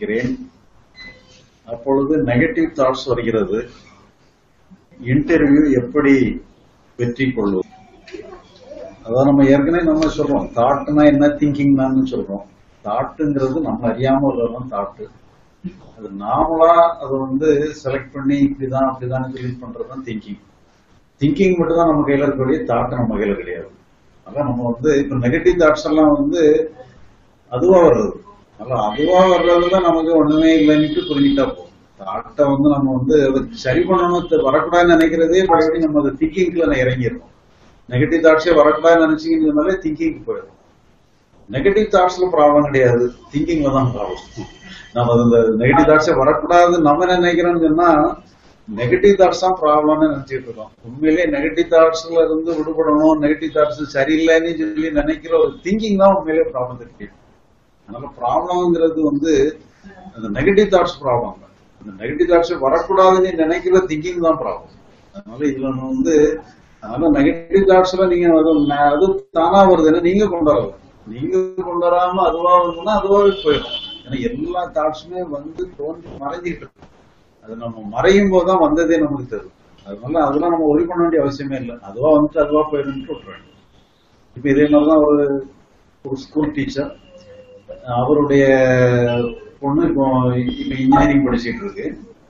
இருக்கிறேன் அப்பொழுது negative thoughts வருகிறது இன்டர்வியூ எப்படி வெற்றி கொள்வது அதான் நம்ம ஏற்கனவே நம்ம சொல்றோம் தாட்னா என்ன திங்கிங் தான் சொல்றோம் தாட்டுங்கிறது நம்ம அறியாம உள்ளதான் தாட்டு அது நாமளா அதை வந்து செலக்ட் பண்ணி இப்படிதான் அப்படிதான் சொல்லி பண்றதுதான் திங்கிங் திங்கிங் மட்டும் தான் நம்ம கையில இருக்கக்கூடிய தாட் நம்ம கையில கிடையாது அதான் நம்ம வந்து இப்ப நெகட்டிவ் தாட்ஸ் எல்லாம் வந்து அதுவா வர்றது அல்ல அதுவா வர்றதுல நமக்கு ஒண்ணுமே இல்லைன்னுட்டு புரிஞ்சுட்டா போதும் தாட்டை வந்து நம்ம வந்து அதை சரி பண்ணணும் தெ- வரக்கூடாதுன்னு நினைக்கிறதே பழையபடி நம்ம அதை திங்கிங்ல இறங்கிடுறோம் நெகட்டிவ் தாட்ஸே வரக்கூடாதுன்னு நினைச்சீங்கன்னாலே திங்கிங் போயிடும் நெகட்டிவ் தாட்ஸ்ல ப்ராப்ளம் கிடையாது திங்கிங்ல தான் ப்ராப்ளம் நம்ம அந்த நெகட்டிவ் தாட்ஸே வரக்கூடாது நம்ம என்ன நினைக்கிறோம்னு சொன்னா நெகட்டிவ் தாட்ஸ் தான் ப்ராப்ளம்னு நினைச்சிட்டு இருக்கோம் உண்மையிலேயே நெகட்டிவ் தாட்ஸ்ல இருந்து விடுபடணும் நெகட்டிவ் தாட்ஸ் சரியில்லைன்னு சொல்லி நினைக்கிற ஒரு திங்கிங் தான் உண்மையிலேயே ப்ராப்ளம் இருக்கு அதனால ப்ராப்ளம்ங்கிறது வந்து அந்த நெகட்டிவ் தாட்ஸ் ப்ராப்ளம் அந்த நெகட்டிவ் தாட்ஸ் வரக்கூடாதுன்னு நினைக்கிற திங்கிங் தான் ப்ராப்ளம் அதனால இதுல நம்ம வந்து அதனால நெகட்டிவ் தாட்ஸ்ல நீங்க அது ந- அது தானா வருதுன்னா நீங்க கொண்டு வரல நீங்க கொண்டு வராம அதுவா வருதுன்னா அதுவாவே போயிடும் ஏன்னா எல்லா தாட்ஸுமே வந்து தோன்றி மறைஞ்சிட்டு இருக்கு அது நம்ம மறையும் போது தான் வந்ததே நமக்கு தெரியும் அதனால அதெல்லாம் நம்ம ஒளி பண்ண வேண்டிய அவசியமே இல்லை அதுவா வந்துட்டு அதுவா போயிடும்னு விட்டுறேன் இப்ப இதே மாதிரிதான் ஒரு ஒரு ஸ்கூல் டீச்சர் அவருடைய பொண்ணு இப்போ இப்ப இன்ஜினியரிங் படிச்சிட்டு இருக்கு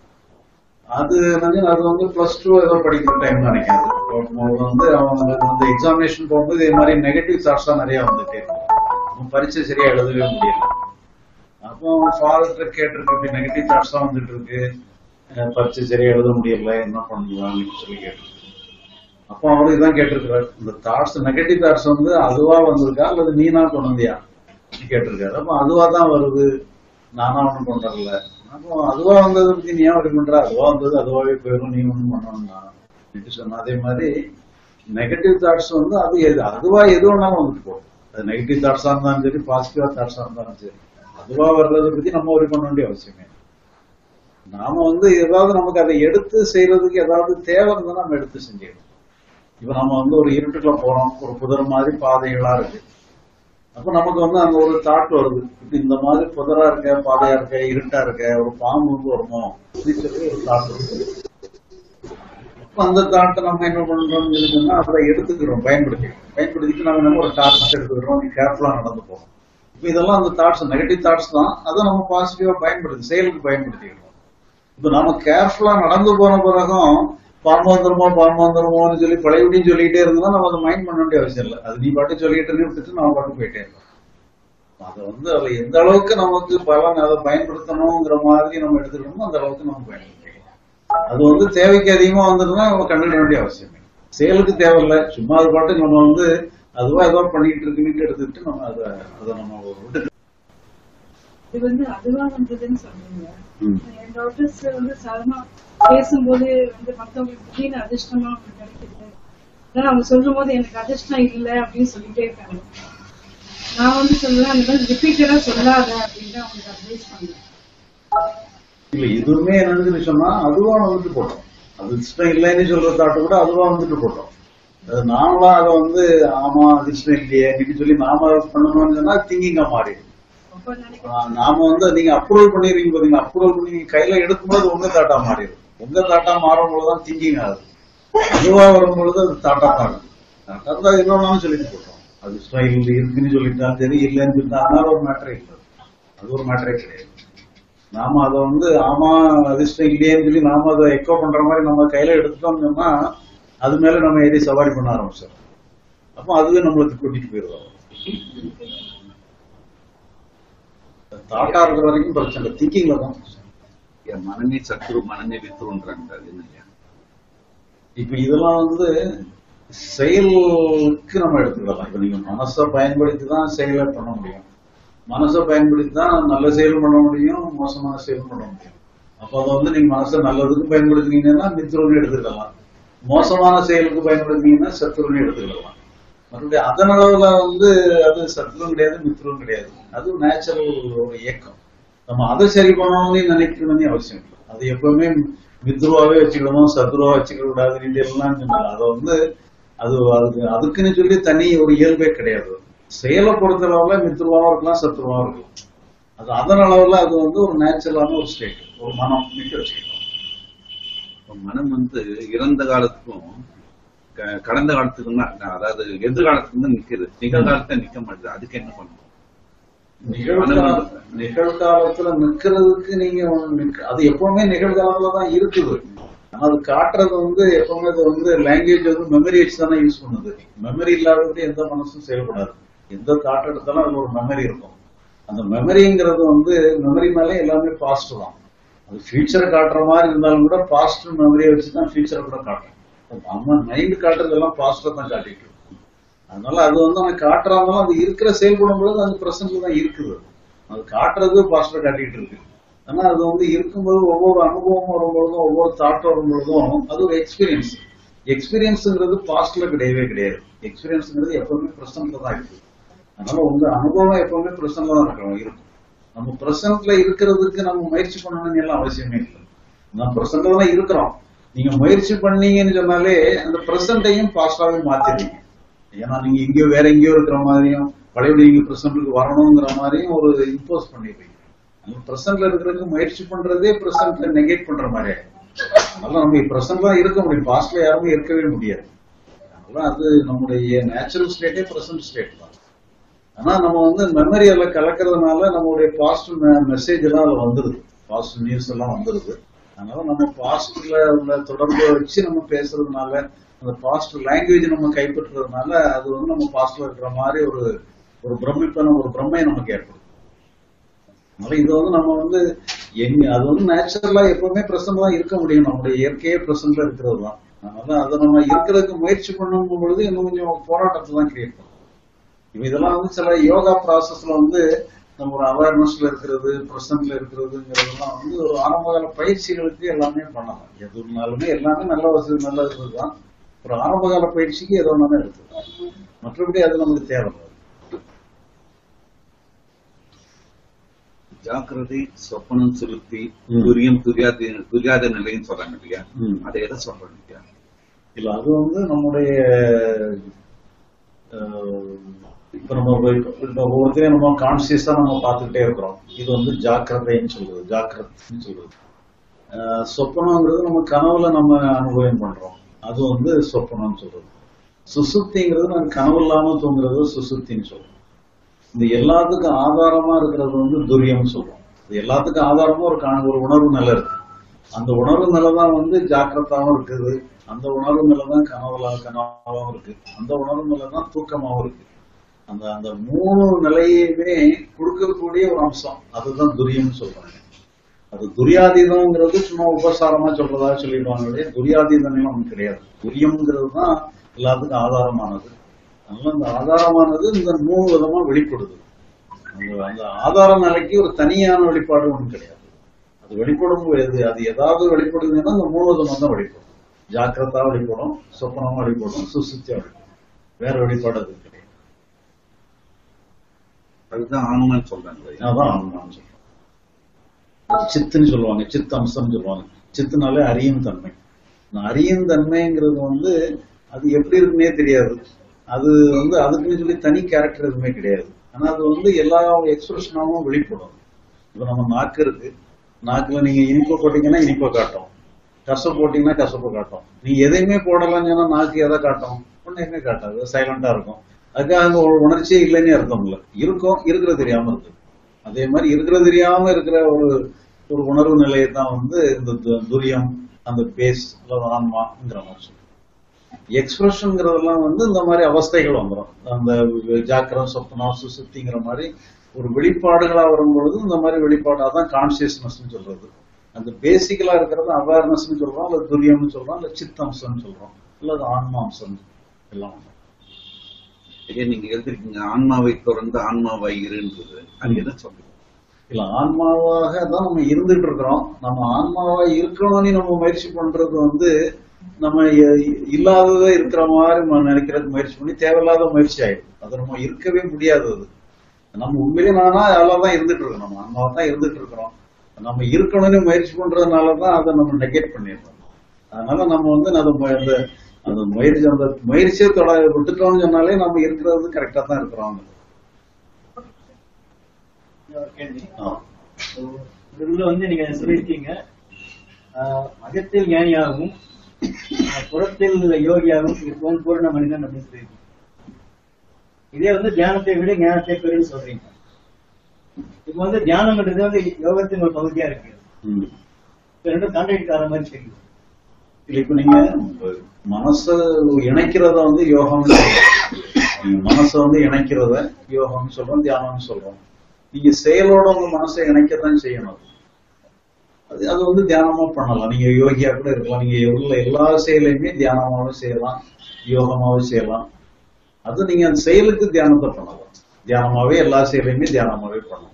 அது வந்து அது வந்து பிளஸ் டூ ஏதோ படிக்கிற டைம் நினைக்கிறேன் அப்போ வந்து அவங்க வந்து எக்ஸாமினேஷன் போகும்போது இதே மாதிரி நெகட்டிவ் தாட்ஸ் தான் நிறைய வந்துட்டே இருக்கும் அவன் பரீட்சை சரியா எழுதவே முடியல அப்போ ஃபாதர்கிட்ட கேட்டிருக்கு இப்படி நெகட்டிவ் தாட்ஸ் தான் வந்துட்டு இருக்கு அஹ் பரீட்சை சரியா எழுத முடியல என்ன பண்ணலாம்னு சொல்லி கேட்டிருக்கு அப்போ அவரு இதான் கேட்டிருக்கிறார் இந்த தாட்ஸ் நெகட்டிவ் தாட்ஸ் வந்து அதுவா வந்திருக்கா அல்லது நீனா கொண்டு வந்தியா கேட்டிருக்காரு அப்போ அதுவா தான் வருது நானா ஒண்ணும் கொண்டு வரல அப்போ அதுவா வந்ததை பத்தி நீ ஏன் அப்படி பண்ற அதுவா வந்தது அதுவாவே போயிடும் நீ ஒண்ணும் பண்ணணும்னா என்று சொன்ன அதே மாதிரி நெகட்டிவ் தாட்ஸ் வந்து அது எது அதுவா எது வேணாலும் வந்துட்டு போகும் அது நெகட்டிவ் தாட்ஸா இருந்தாலும் சரி பாசிட்டிவா தாட்ஸா இருந்தாலும் சரி அதுவா வர்றதை பத்தி நம்ம ஒரு பண்ண வேண்டிய அவசியமே இல்லை. நாம வந்து ஏதாவது நமக்கு அதை எடுத்து செய்யறதுக்கு ஏதாவது தேவை இருந்தா நம்ம எடுத்து செஞ்சிடணும் இப்ப நம்ம வந்து ஒரு இருட்டுக்குள்ள போறோம் ஒரு புதர் மாதிரி பாதைகளா இருக்கு அப்ப நமக்கு வந்து அங்க ஒரு தாட் வருது இப்ப இந்த மாதிரி புதரா இருக்க பாதையா இருக்க இருட்டா இருக்க ஒரு பாம்பு வந்து வருமோ அப்படின்னு சொல்லி ஒரு தாட் வருது அப்ப அந்த தாட்டை நம்ம என்ன பண்றோம்னு சொன்னா அதை எடுத்துக்கிறோம் பயன்படுத்தி பயன்படுத்திட்டு நம்ம நம்ம ஒரு டார்ச் எடுத்துக்கிறோம் கேர்ஃபுல்லா நடந்து போறோம் இப்ப இதெல்லாம் அந்த தாட்ஸ் நெகட்டிவ் தாட்ஸ் தான் அதை நம்ம பாசிட்டிவா பயன்படுத்தி செயலுக்கு பயன்படுத்திக்கிறோம் இப்ப நம்ம கேர்ஃபுல்லா நடந்து போன பிறகும் பாம்பு வந்துருமோ பாம்பு வந்துருமோன்னு சொல்லி பழையபடியும் சொல்லிட்டே இருந்தா நம்ம அதை மைண்ட் பண்ண வேண்டிய அவசியம் இல்லை அது நீ பாட்டு சொல்லிட்டு இருந்து விட்டுட்டு நம்ம பாட்டு போயிட்டே இருக்கோம் அதை வந்து அதை எந்த அளவுக்கு நமக்கு பலன் அதை பயன்படுத்தணுங்கிற மாதிரி நம்ம எடுத்துக்கணுமோ அந்த அளவுக்கு நம்ம பயன்படுத்திக்கலாம் அது வந்து தேவைக்கு அதிகமா வந்ததுன்னா நம்ம கண்டுக்க வேண்டிய அவசியம் இல்லை செயலுக்கு தேவையில்லை சும்மா அது பாட்டுக்கு நம்ம வந்து அதுவா ஏதோ பண்ணிட்டு இருக்குன்னு எடுத்துக்கிட்டு நம்ம அதை அதை நம்ம விட்டு இது வந்து அதுவா வந்ததுன்னு சொல்றீங்க ம். என் டாக்டர்ஸ் வந்து சாதாரண பேசும்போது வந்து மத்தவங்களுக்கு திடீர்னு அதிர்ஷ்டமா ஒண்ணு கிடைக்குது ஆனா அவங்க சொல்லும் போது எனக்கு அதிர்ஷ்டம் இல்லை அப்படின்னு சொல்லிட்டே இருக்காங்க நான் வந்து சொல்லுவேன் அந்த மாதிரி ரிப்பீட்டடா சொல்லாத அப்படின்னு அவங்களுக்கு அட்வைஸ் பண்ணுவேன் இல்ல இதுவுமே என்னன்னு சொன்னா அதுவா வந்துட்டு போட்டோம் அது இஷ்டம் இல்லைன்னு சொல்ற தாட்டு கூட அதுவா வந்துட்டு போட்டோம் அது நாமளா அதை வந்து ஆமா அது இஷ்டம் இல்லையே அப்படின்னு சொல்லி நாம அதை பண்ணணும்னு சொன்னா திங்கிங்கா மாறிடும் ரொம்ப நினைக்கிறேன் ஆஹ் நாம வந்து நீங்க அப்ரூவல் பண்ணிடுறீங்க பாத்தீங்களா அப்ரூவல் பண்ணி நீங்க கையில எடுக்கும்போது உங்க தாட்டா மாறிடும் உங்க தாட்டா மாறும்போதுதான் திங்கிங் ஆகுது அதுவா வரும்பொழுது அது தாட்டா தான் ஆகுது தாட்டா இருந்தா இன்னொன்னு சொல்லிட்டு போட்டோம் அது இஷ்டம் இல்லை இருக்குன்னு சொல்லிட்டா சரி இல்லைன்னு சொல்லிட்டா அதனால ஒரு மேட்டரே இல்லை அது ஒரு மேட்டரே கிடையாது நாம அதை வந்து ஆமா அது இஷ்டம் இல்லையேன்னு சொல்லி நாம அதை எக்கோ பண்ற மாதிரி நம்ம கையில எடுத்துட்டோம்னு சொன்னா அது மேல நம்ம ஏறி சவாரி பண்ண ஆரம்பிச்சோம் அப்போ அதுவே நம்மளுக்கு கூட்டிட்டு போயிடுவோம் தாட்டா இருக்கிற வரைக்கும் பிரச்சனை திங்கிங்ல தான் பிரச்சனை. என் மனமே சத்ரு மனமே வித்துருன்றாங்க அது என்னய்யா இப்ப இதெல்லாம் வந்து செயலுக்கு நம்ம எடுத்துக்கலாம் இப்ப நீங்க மனசை பயன்படுத்தி தான் செயலை பண்ண முடியும் மனசை பயன்படுத்தி தான் நல்ல செயல் பண்ண முடியும் மோசமான செயல் பண்ண முடியும் அப்ப அதை வந்து நீங்க மனசை நல்லதுக்கு பயன்படுத்தினீங்கன்னா மித்ருன்னு எடுத்துக்கலாம் மோசமான செயலுக்கு பயன்படுத்தினீங்கன்னா சத்ருன்னு எடுத்துக்கலாம் மறுபடியும் அதன் அளவுல வந்து அது சத்ருவும் கிடையாது மித்ருவும் கிடையாது அது நேச்சுரல் ஒரு இயக்கம் நம்ம அதை சரி பண்ணணும்னு நினைக்கணும்னு அவசியம் இல்லை அது எப்பவுமே மித்ருவாவே வச்சுக்கணும் சத்ருவா வச்சுக்க கூடாதுன்னு எல்லாம் சொன்னாங்க அதை வந்து அது அதுக்கு அதுக்குன்னு சொல்லி தனி ஒரு இயல்பே கிடையாது செயலை பொறுத்தளவுல மித்ருவாவும் இருக்கலாம் சத்ருவாவும் இருக்கலாம் அது அதன் அளவுல அது வந்து ஒரு நேச்சுரலான ஒரு ஸ்டேட் ஒரு மனம் நிக்க வச்சுக்கணும் இப்ப மனம் வந்து இறந்த காலத்துக்கும் க- கடந்த காலத்துக்கும் தான் அதாவது எதிர்காலத்துக்கும் தான் நிக்குது நிகழ்காலத்துல நிக்க மாட்டேது அதுக்கு என்ன பண்ணணும் நிகழ்கால நிகழ்காலத்துல நிக்கிறதுக்கு நீங்க ஒண்ணு நிக்க- அது எப்பவுமே நிகழ்காலத்துல தான் இருக்குது ஆனா அது காட்டுறது வந்து எப்பவுமே அது வந்து லாங்குவேஜ் வந்து மெமரி வச்சு தானே யூஸ் பண்ணுது மெமரி இல்லாதபடி எந்த மனசும் செயல்படாது எந்த தாட் எடுத்தாலும் அதுல ஒரு மெமரி இருக்கும் அந்த மெமரிங்கிறது வந்து மெமரி மேலே எல்லாமே பாஸ்ட் தான் அது ஃபியூச்சரை காட்டுற மாதிரி இருந்தாலும் கூட பாஸ்ட் மெமரியை வச்சு தான் ஃபியூச்சரை கூட காட்டும் நம்ம மைண்ட் காட்டுறதெல்லாம் பாஸ்ட்டை தான் காட்டிட்டு இருக்கு அதனால அது வந்து அவன் காட்டுறாங்களும் அது இருக்கிற செயல்படும் பொழுது அது பிரசன்ட்ல தான் இருக்குது அது காட்டுறது பாஸ்டர் காட்டிட்டு இருக்கு ஆனா அது வந்து இருக்கும்போது ஒவ்வொரு அனுபவம் வரும்பொழுதும் ஒவ்வொரு தாட் வரும்பொழுதும் அது ஒரு எக்ஸ்பீரியன்ஸ் எக்ஸ்பீரியன்ஸுங்கிறது பாஸ்ட்ல கிடையவே கிடையாது எக்ஸ்பீரியன்ஸுங்கிறது எப்பவுமே பிரசன்ட்ல தான் இருக்கு அதனால உங்க அனுபவம் எப்பவுமே பிரசன்ட்ல தான் இருக்கணும் இருக்கும் நம்ம பிரசன்ட்ல இருக்கிறதுக்கு நம்ம முயற்சி பண்ணணும்னு எல்லாம் அவசியமே இல்லை நம்ம பிரசன்ட்ல தான் இருக்கிறோம் நீங்க முயற்சி பண்ணீங்கன்னு சொன்னாலே அந்த பிரசன்ட்டையும் பாஸ்டாவே மாத்திடுவீங்க ஏன்னா நீங்க எங்கேயோ வேற எங்கேயோ இருக்கிற மாதிரியும் பழையபடி நீங்க பிரசன்ட்டுக்கு வரணுங்கிற மாதிரியும் ஒரு இம்போஸ் பண்ணிடுவீங்க நம்ம பிரசன்ட்ல இருக்கிறதுக்கு முயற்சி பண்றதே பிரசன்ட்ல நெகேட் பண்ற மாதிரி ஆயிடும் அதனால நம்ம பிரசன்ட்ல இருக்க முடியும் பாஸ்ட்ல யாருமே இருக்கவே முடியாது அதனால அது நம்முடைய நேச்சுரல் ஸ்டேட்டே பிரசன்ட் ஸ்டேட் தான் ஆனா நம்ம வந்து மெமரி எல்லாம் கலக்கிறதுனால நம்மளுடைய பாஸ்ட் மெசேஜ் எல்லாம் அதுல வந்துருது பாஸ்ட் நியூஸ் எல்லாம் வந்துருது அதனால நம்ம பாஸ்ட்ல உள்ள தொடர்பை வச்சு நம்ம பேசுறதுனால அந்த பாஸ்ட் லாங்குவேஜ் நம்ம கைப்பற்றுறதுனால அது வந்து நம்ம பாஸ்ட்ல இருக்கிற மாதிரி ஒரு ஒரு பிரமிப்பான ஒரு பிரம்மை நமக்கு ஏற்படும் அதனால இது வந்து நம்ம வந்து எங்க அது வந்து நேச்சுரலா எப்பவுமே பிரசன்ட் தான் இருக்க முடியும் நம்முடைய இயற்கையே பிரசன்ட்ல இருக்கிறது தான் அதனால அதை நம்ம இருக்கிறதுக்கு முயற்சி பண்ணும் பொழுது இன்னும் கொஞ்சம் போராட்டத்தை தான் கிரியேட் பண்ணும் இப்ப இதெல்லாம் வந்து சில யோகா ப்ராசஸ்ல வந்து நம்ம ஒரு அவேர்னஸ்ல இருக்கிறது பிரசன்ட்ல இருக்கிறதுங்கிறதெல்லாம் வந்து ஒரு ஆரம்பகால பயிற்சிகளுக்கு எல்லாமே பண்ணலாம் எதுனாலுமே எல்லாமே நல்ல வசதி நல்ல இதுதான் ஒரு ஆரம்பகால பயிற்சிக்கு எது ஒன்றாலும் இருக்குது மற்றபடி அது நமக்கு தேவை ஜாக்கிரதை சொப்பனம் சுருத்தி ம். துரியம் துரியாத துரியாத நிலைன்னு சொல்றாங்க இல்லையா ம். அதை எதை சொல்றாங்க இல்லையா இல்ல அது வந்து நம்முடைய அஹ், இப்ப நம்ம இப்ப இப்ப ஒவ்வொருத்தரையும் நம்ம கான்சியஸா நம்ம பார்த்துக்கிட்டே இருக்கிறோம் இது வந்து ஜாக்கிரதைன்னு சொல்றது ஜாக்கிரதைன்னு சொல்றது அஹ், சொப்பனங்கிறது நம்ம கனவுல நம்ம அனுபவம் பண்றோம் அது வந்து சொப்பனம்னு சொல்றது சுசுப்திங்கிறது நம்ம கனவு இல்லாம தூங்குறது சுசுப்தின்னு சொல்றோம் இந்த எல்லாத்துக்கும் ஆதாரமா இருக்கிறது வந்து துரியம் சொல்றோம் இது எல்லாத்துக்கும் ஆதாரமா ஒரு கா- ஒரு உணர்வு நிலை இருக்கு அந்த உணர்வு நிலை தான் வந்து ஜாக்கிரதாவும் இருக்குது அந்த உணர்வு நிலை தான் கனவுல கனவாவும் இருக்கு அந்த உணர்வு நிலை தான் தூக்கமாவும் இருக்கு அந்த அந்த மூணு நிலையுமே கொடுக்கக்கூடிய ஒரு அம்சம் அதுதான் துரியம்னு சொல்றாங்க அது துரியாதீதம்ங்கிறது சும்மா உபசாரமா சொல்றதா சொல்லிடுவாங்க இல்லையா துரியாதீதம் நமக்கு கிடையாது துரியம்ங்கிறது தான் எல்லாத்துக்கும் ஆதாரமானது அதனால அந்த ஆதாரமானது இந்த மூணு விதமா வெளிப்படுது அந்த அந்த ஆதார நிலைக்கு ஒரு தனியான வெளிப்பாடு ஒன்றும் கிடையாது அது வெளிப்படும் போது அது ஏதாவது வெளிப்படுதுன்னா அந்த மூணு விதமா தான் வெளிப்படும் ஜாக்கிரதா வெளிப்படும் சொப்பனமா வெளிப்படும் சுசுத்தியா வெளிப்படும் வேற வெளிப்பாடு அது கிடையாது அதுதான் ஆன்மான்னு சொல்றாங்க இல்லையா? அதான் ஆன்மான்னு சொல்றோம் சித்துன்னு சொல்லுவாங்க சித்து அம்சம்னு சொல்லுவாங்க சித்துனாலே அறியும் தன்மை இந்த அறியும் தன்மைங்கிறது வந்து அது எப்படி இருக்குன்னே தெரியாது அது வந்து அதுக்குன்னு சொல்லி தனி கேரக்டர் எதுவுமே கிடையாது ஆனா அது வந்து எல்லா எக்ஸ்பிரஷனாவும் வெளிப்படும் இப்ப நம்ம நாக்கு இருக்கு நாக்குல நீங்க இனிப்பு போட்டீங்கன்னா இனிப்பை காட்டும் கசப்பு போட்டீங்கன்னா கசப்பு காட்டும் நீ எதையுமே போடலாம்னு சொன்னா நாக்கு எதை காட்டும் ஒன்றுமே காட்டாது சைலண்டா இருக்கும் அதுக்காக அங்க ஒரு உணர்ச்சியே இல்லைன்னு அர்த்தம் இல்ல இருக்கும் இருக்கிறது தெரியாம இருக்கு அதே மாதிரி இருக்கிறது தெரியாம இருக்கிற ஒரு ஒரு உணர்வு நிலையை தான் வந்து இந்த து- துரியம் அந்த பேஸ் அல்லது ஆன்மாங்கிற மாதிரி சொல்றோம் எக்ஸ்பிரஷன்ங்கிறதெல்லாம் வந்து இந்த மாதிரி அவஸ்தைகள் வந்துடும் அந்த ஜாக்கிரம் சொப்னம் சுசுப்திங்கிற மாதிரி ஒரு வெளிப்பாடுகளா வரும்பொழுது இந்த மாதிரி வெளிப்பாடு அதான் கான்சியஸ்னஸ் சொல்றது அந்த பேசிக்கலா இருக்கிறது அவேர்னஸ் சொல்றோம் இல்ல துரியம்னு சொல்றோம் இல்ல சித்தம்சம்னு சொல்றோம் இல்ல அது ஆன்மாம்சம் எல்லாம் ஒண்ணு. ஐயா நீங்க எழுதிருக்கீங்க ஆன்மாவை தொடர்ந்து ஆன்மாவை இருன்றது அது என்ன சொல்றீங்க இல்ல ஆன்மாவாக தான் நம்ம இருந்துட்டு இருக்கிறோம் நம்ம ஆன்மாவா இருக்கணும்னு நம்ம முயற்சி பண்றது வந்து நம்ம இ- இல்லாததே இருக்கிற மாதிரி நம்ம நினைக்கிறதுக்கு முயற்சி பண்ணி தேவையில்லாத முயற்சி ஆயிடும் அது நம்ம இருக்கவே முடியாது அது நம்ம உண்மையிலே நானா அதெல்லாம் தான் இருந்துட்டு இருக்கோம் நம்ம ஆன்மாவா தான் இருந்துட்டு இருக்கிறோம் நம்ம இருக்கணும்னு முயற்சி பண்றதுனால தான் அதை நம்ம நெகேட் பண்ணிடுறோம் அதனால நம்ம வந்து அது மு- அந்த அந்த முயற்சி அந்த முயற்சியை தொட விட்டுட்டோம்னு சொன்னாலே நம்ம இருக்கிறது கரெக்டா தான் இருக்கிறோம் ஒரு கேள்வி ஆ. So, இதுல வந்து நீங்க சொல்லியிருக்கீங்க ஆஹ், அகத்தில் ஞானியாகவும் ஆஹ், புறத்தில் யோகியாகவும் இருப்பவன் பூர்ண மனிதன் அப்படின்னு சொல்லியிருக்கீங்க இதே வந்து தியானத்தை விட ஞானத்தை பெருன்னு சொல்றீங்க இப்போ வந்து தியானம்ன்றது வந்து யோகத்தின் ஒரு பகுதியா இருக்கு ம். இப்ப ரெண்டும் கான்ட்ராக்ட் ஆகிற மாதிரி தெரியுது இல்ல இப்ப நீங்க மனச இணைக்கிறத வந்து யோகம் நீங்க மனசை வந்து இணைக்கிறத யோகம்னு சொல்றோம் தியானம்னு சொல்றோம் நீங்க செயலோட உங்க மனசை இணைக்கத்தான் செய்யணும் அது அது வந்து தியானமா பண்ணலாம் நீங்க யோகியா கூட இருக்கலாம் நீங்க உள்ள எல்லா செயலையுமே தியானமாவும் செய்யலாம் யோகமாவும் செய்யலாம் அது நீங்க அந்த செயலுக்கு தியானத்தை பண்ணலாம் தியானமாவே எல்லா செயலையுமே தியானமாவே பண்ணலாம்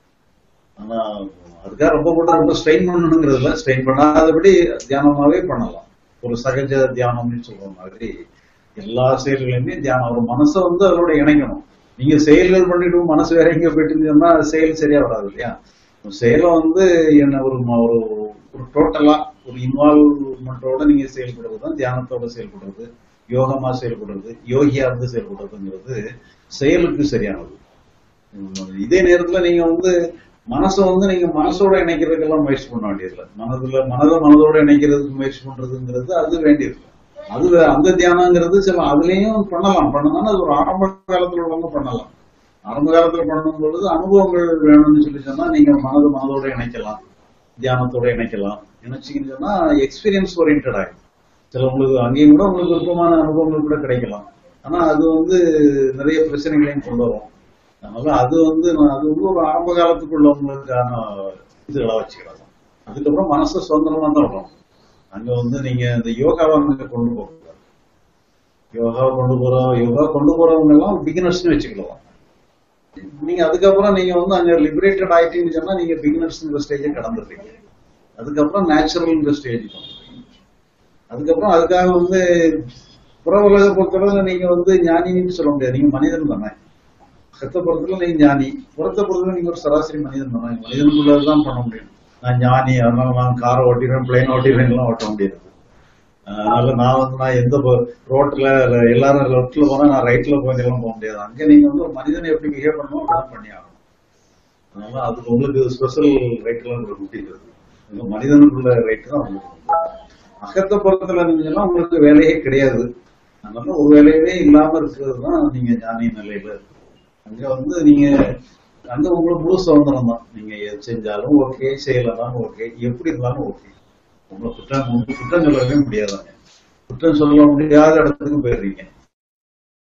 ஆனா அதுக்காக ரொம்ப கூட ரொம்ப ஸ்ட்ரெயின் பண்ணணுங்கிறது இல்ல ஸ்ட்ரெயின் பண்ணாதபடி தியானமாவே பண்ணலாம் ஒரு சகஜ தியானம்னு சொல்ற மாதிரி எல்லா செயல்களையுமே தியானம் ஒரு மனசை வந்து அதோட இணைக்கணும் நீங்க செயல்கள் பண்ணிட்டு மனசு வேற எங்க போயிட்டு சொன்னா செயல் சரியா வராது இல்லையா ஒரு செயலை வந்து என்ன ஒரு ம- ஒரு ஒரு டோட்டலா ஒரு இன்வால்வ்மெண்டோட நீங்க செயல்படுறது தான் தியானத்தோட செயல்படுறது யோகமா செயல்படுறது யோகியா இருந்து செயல்படுறதுங்கிறது செயலுக்கு சரியானது உம், இதே நேரத்துல நீங்க வந்து மனசை வந்து நீங்க மனசோட இணைக்கிறதுக்கெல்லாம் முயற்சி பண்ண வேண்டியதில்லை மனதுல மனதை மனதோட இணைக்கிறதுக்கு முயற்சி பண்றதுங்கிறது அது வேண்டியது அது வே- அந்த தியானங்கிறது சில அதுலயும் பண்ணலாம் பண்ணணும்னா அது ஒரு ஆரம்ப காலத்துல உள்ளவங்க பண்ணலாம் ஆரம்ப காலத்துல பண்ணும் பொழுது அனுபவங்கள் வேணும்னு சொல்லி சொன்னா நீங்க மனது மனதோட இணைக்கலாம் தியானத்தோட இணைக்கலாம் இணைச்சிங்கன்னு சொன்னா எக்ஸ்பீரியன்ஸ் ஓரியன்ட் ஆகும் சில உங்களுக்கு அங்கேயும் கூட உங்களுக்கு விருப்பமான அனுபவங்கள் கூட கிடைக்கலாம் ஆனா அது வந்து நிறைய பிரச்சனைகளையும் கொண்டு வரும் அதனால அது வந்து நான் அது வந்து ஒரு ஆரம்ப காலத்துக்குள்ளவங்களுக்கான இதுகளா வச்சுக்கலாம் அதுக்கப்புறம் மனசு சுதந்திரமா தான் வரும் அங்க வந்து நீங்க இந்த யோகாவை அங்க கொண்டு போகக்கூடாது யோகாவை கொண்டு போறோம் யோகா கொண்டு போறவங்க எல்லாம் பிகினர்ஸ்னு வச்சுக்கலாம் நீங்க அதுக்கப்புறம் நீங்க வந்து அங்க லிபரேட்டட் ஆயிட்டீங்கன்னு சொன்னா நீங்க பிகினர்ஸ்ங்கிற ஸ்டேஜை கடந்துடுறீங்க அதுக்கப்புறம் நேச்சுரல்ங்கிற ஸ்டேஜ் வந்துடுறீங்க அதுக்கப்புறம் அதுக்காக வந்து புற உலக பொறுத்தவரை நீங்க வந்து ஞானின்னு சொல்ல முடியாது நீங்க மனிதன் தானே கத்த பொறுத்தவரை நீங்க ஞானி புறத்த பொறுத்தவரை நீங்க ஒரு சராசரி மனிதன் தானே மனிதனுக்குள்ளதான் பண்ண முடியும் நான் ஞானி அதனால நான் காரை ஓட்டிடுறேன் பிளேன் ஓட்டிடுறேன் எல்லாம் ஓட்ட முடியாது அதனால நான் வந்து நான் எந்த போ- ரோட்ல இல்ல எல்லாரும் லெஃப்ட்ல போனா நான் ரைட்ல போயெல்லாம் போக முடியாது அங்க நீங்க வந்து ஒரு மனிதனை எப்படி பிஹேவ் பண்ணணும் அதான் பண்ணி ஆகணும் அதனால அதுக்கு உங்களுக்கு ஸ்பெஷல் ரைட் எல்லாம் உங்களுக்கு கொடுத்திருக்கிறது உங்க மனிதனுக்குள்ள ரைட் தான் உங்களுக்கு உண்டு. அகத்தை பொறுத்தல இருந்தீங்கன்னா உங்களுக்கு வேலையே கிடையாது அதனால ஒரு வேலையவே இல்லாம இருக்கிறது தான் நீங்க ஞானி நிலையில இருக்கு. அங்க வந்து நீங்க அங்க உங்களுக்கு முழு சுதந்திரம் தான் நீங்க எது செஞ்சாலும் ஓகே செய்யலாம் ஓகே எப்படி இருந்தாலும் ஓகே உங்களை குற்றம் குற்றம் சொல்லவே முடியாதாங்க குற்றம் சொல்ல முடியாத இடத்துக்கு போயிடுறீங்க